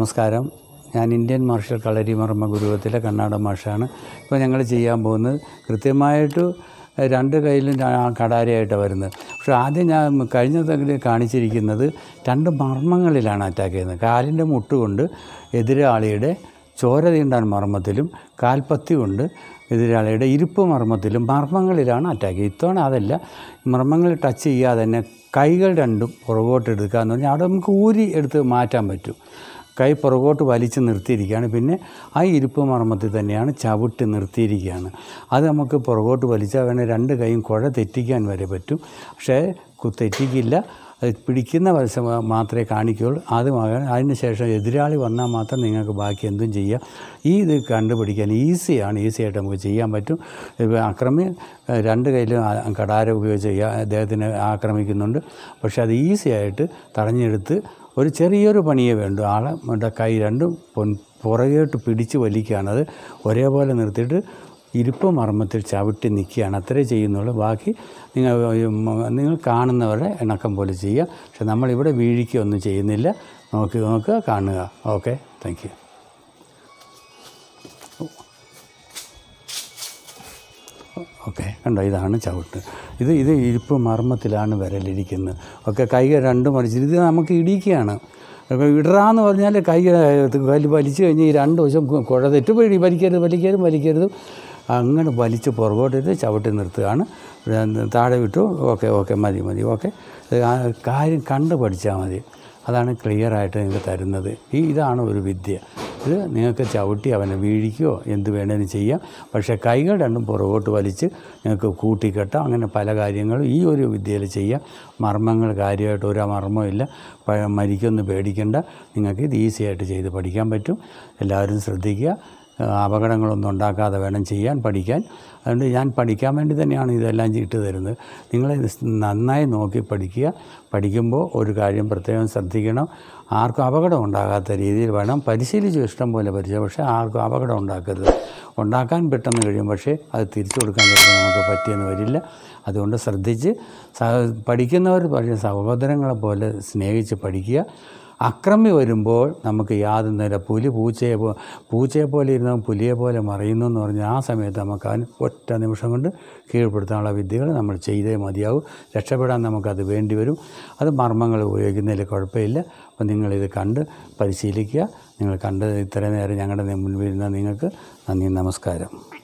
നമസ്കാരം ഞാൻ Indian marshal കളരി മർമ്മ ഗുരുവത്തിലെ കണ്ണാട മാഷാണ് ഇപ്പോൾ ഞങ്ങൾ ചെയ്യാൻ പോകുന്നത് കൃത്യമായിട്ട് രണ്ട് കയ്യിലും ര- കടാരയായിട്ടാണ് വരുന്നത് പക്ഷേ ആദ്യം ഞാൻ കഴിഞ്ഞ തവണ കാണിച്ചിരിക്കുന്നത് രണ്ട് മർമ്മങ്ങളിലാണ് അറ്റാക്ക് ചെയ്യുന്നത് കാലിൻ്റെ മുട്ടുകൊണ്ട് എതിരാളിയുടെ ചോര തീണ്ടാൻ മർമ്മത്തിലും കാൽപ്പത്തി കൊണ്ട് എതിരാളിയുടെ ഇരിപ്പ് മർമ്മത്തിലും മർമ്മങ്ങളിലാണ് അറ്റാക്ക് ഇത്തവണ അതല്ല മർമ്മങ്ങൾ ടച്ച് ചെയ്യാതെ തന്നെ കൈകൾ രണ്ടും പുറകോട്ട് എടുക്കുക എന്ന് പറഞ്ഞാൽ അവിടെ നമുക്ക് ഊരി എടുത്ത് മാറ്റാൻ പറ്റും കൈ പുറകോട്ട് വലിച്ച് നിർത്തിയിരിക്കുകയാണ് പിന്നെ ആ ഇരിപ്പ് മർമ്മത്തിൽ തന്നെയാണ് ചവിട്ടി നിർത്തിയിരിക്കുകയാണ് അത് നമുക്ക് പുറകോട്ട് വലിച്ചാൽ വേണേൽ രണ്ട് കൈയും കുഴ തെറ്റിക്കാൻ വരെ പറ്റും പക്ഷേ കു- തെറ്റിക്കില്ല അത് പിടിക്കുന്ന വശം മാത്രമേ കാണിക്കുകയുള്ളൂ അത് മകൻ അതിന് ശേഷം എതിരാളി വന്നാൽ മാത്രം നിങ്ങൾക്ക് ബാക്കി എന്തും ചെയ്യാം ഈ ഇത് കണ്ടുപിടിക്കാൻ ഈസിയാണ് ഈസി ആയിട്ട് നമുക്ക് ചെയ്യാൻ പറ്റും ഇപ്പോൾ അക്രമി ഏഹ്, രണ്ട് കയ്യിലും ആ- കടാര ഉപയോഗിച്ച് ചെയ്യാൻ അദ്ദേഹത്തിന് ആക്രമിക്കുന്നുണ്ട് പക്ഷേ അത് ഈസി ആയിട്ട് തടഞ്ഞെടുത്ത് ഒരു ചെറിയൊരു പണിയേ വേണ്ടൂ ആളെ മറ്റേ കൈ രണ്ടും പൊൻ പുറകോട്ട് പിടിച്ച് വലിക്കുകയാണ് അത് ഒരേപോലെ നിർത്തിയിട്ട് ഇരിപ്പ് മർമ്മത്തിൽ ചവിട്ടി നിൽക്കുകയാണ് അത്രേ ചെയ്യുന്നുള്ളൂ ബാക്കി നിങ്ങൾ നിങ്ങൾ കാണുന്നവരുടെ ഇണക്കം പോലെ ചെയ്യുക പക്ഷെ നമ്മളിവിടെ വീഴിക്കുകയൊന്നും ചെയ്യുന്നില്ല നോക്കി നോക്കുക കാണുക ഓക്കെ താങ്ക് യു ഓക്കെ കണ്ടോ ഇതാണ് ചവിട്ട് ഇത് ഇത് ഇരിപ്പ് മർമ്മത്തിലാണ് വിരലിരിക്കുന്നത് ഒക്കെ കൈ രണ്ടും മടിച്ചിട്ട് ഇത് നമുക്ക് ഇടിക്കുകയാണ് അപ്പോൾ ഇടറാന്ന് പറഞ്ഞാൽ കൈ വലി വലിച്ചു കഴിഞ്ഞ് ഈ രണ്ട് വശം കു- കുഴ തെറ്റ് പോയി വലിക്കരുത് വലിക്കരുത് വലിക്കരുത് അങ്ങനെ വലിച്ച് പുറകോട്ടിട്ട് ചവിട്ടി നിർത്തുകയാണ് ഇത് താഴെ വിട്ടു ഓക്കെ ഓക്കെ മതി മതി ഓക്കെ ഇത് ആ കാര്യം കണ്ട് പഠിച്ചാൽ മതി അതാണ് ക്ലിയറായിട്ട് നിങ്ങൾക്ക് തരുന്നത് ഈ ഇതാണ് ഒരു വിദ്യ ഇത് നിങ്ങൾക്ക് ചവിട്ടി അവനെ വീഴിക്കുകയോ എന്ത് വേണേലും ചെയ്യാം പക്ഷേ കൈകൾ രണ്ടും പുറകോട്ട് വലിച്ച് നിങ്ങൾക്ക് കൂട്ടിക്കെട്ടാം അങ്ങനെ പല കാര്യങ്ങളും ഈ ഒരു വിദ്യയിൽ ചെയ്യാം മർമ്മങ്ങൾ കാര്യമായിട്ട് ഒരു മർമ്മവും ഇല്ല പ- മരിക്കൊന്നും പേടിക്കേണ്ട നിങ്ങൾക്ക് ഇത് ഈസി ആയിട്ട് ചെയ്ത് പഠിക്കാൻ പറ്റും എല്ലാവരും ശ്രദ്ധിക്കുക ആ, അപകടങ്ങളൊന്നും ഉണ്ടാക്കാതെ വേണം ചെയ്യാൻ പഠിക്കാൻ അതുകൊണ്ട് ഞാൻ പഠിക്കാൻ വേണ്ടി തന്നെയാണ് ഇതെല്ലാം ഇട്ട് തരുന്നത് നിങ്ങൾ നന്നായി നോക്കി പഠിക്കുക പഠിക്കുമ്പോൾ ഒരു കാര്യം പ്രത്യേകം ശ്രദ്ധിക്കണം ആർക്കും അപകടം ഉണ്ടാകാത്ത രീതിയിൽ വേണം പരിശീലിച്ചു ഇഷ്ടം പോലെ പരിചയം പക്ഷേ ആർക്കും അപകടം ഉണ്ടാക്കരുത് ഉണ്ടാക്കാൻ പെട്ടെന്ന് കഴിയും പക്ഷേ അത് തിരിച്ചു കൊടുക്കാൻ ചിലപ്പോൾ നമുക്ക് പറ്റിയെന്ന് വരില്ല അതുകൊണ്ട് ശ്രദ്ധിച്ച് സ പഠിക്കുന്നവർ പഠിച്ച സഹോദരങ്ങളെ പോലെ സ്നേഹിച്ച് പഠിക്കുക അക്രമി വരുമ്പോൾ നമുക്ക് യാതൊരു നേര പുലി പൂച്ചയെ പോ പൂച്ചയെ പോലെ ഇരുന്ന പുലിയെ പോലെ മറയുന്നു എന്ന് പറഞ്ഞാൽ ആ സമയത്ത് നമുക്ക് അതിന് ഒറ്റ നിമിഷം കൊണ്ട് കീഴ്പ്പെടുത്താനുള്ള വിദ്യകൾ നമ്മൾ ചെയ്തേ മതിയാവും രക്ഷപ്പെടാൻ നമുക്കത് വേണ്ടി വരും അത് മർമ്മങ്ങൾ ഉപയോഗിക്കുന്നതിൽ കുഴപ്പമില്ല അപ്പം നിങ്ങളിത് കണ്ട് പരിശീലിക്കുക നിങ്ങൾ കണ്ട് ഇത്രയും നേരം ഞങ്ങളുടെ മുൻപിൽ ഇരുന്ന നിങ്ങൾക്ക് നന്ദി നമസ്കാരം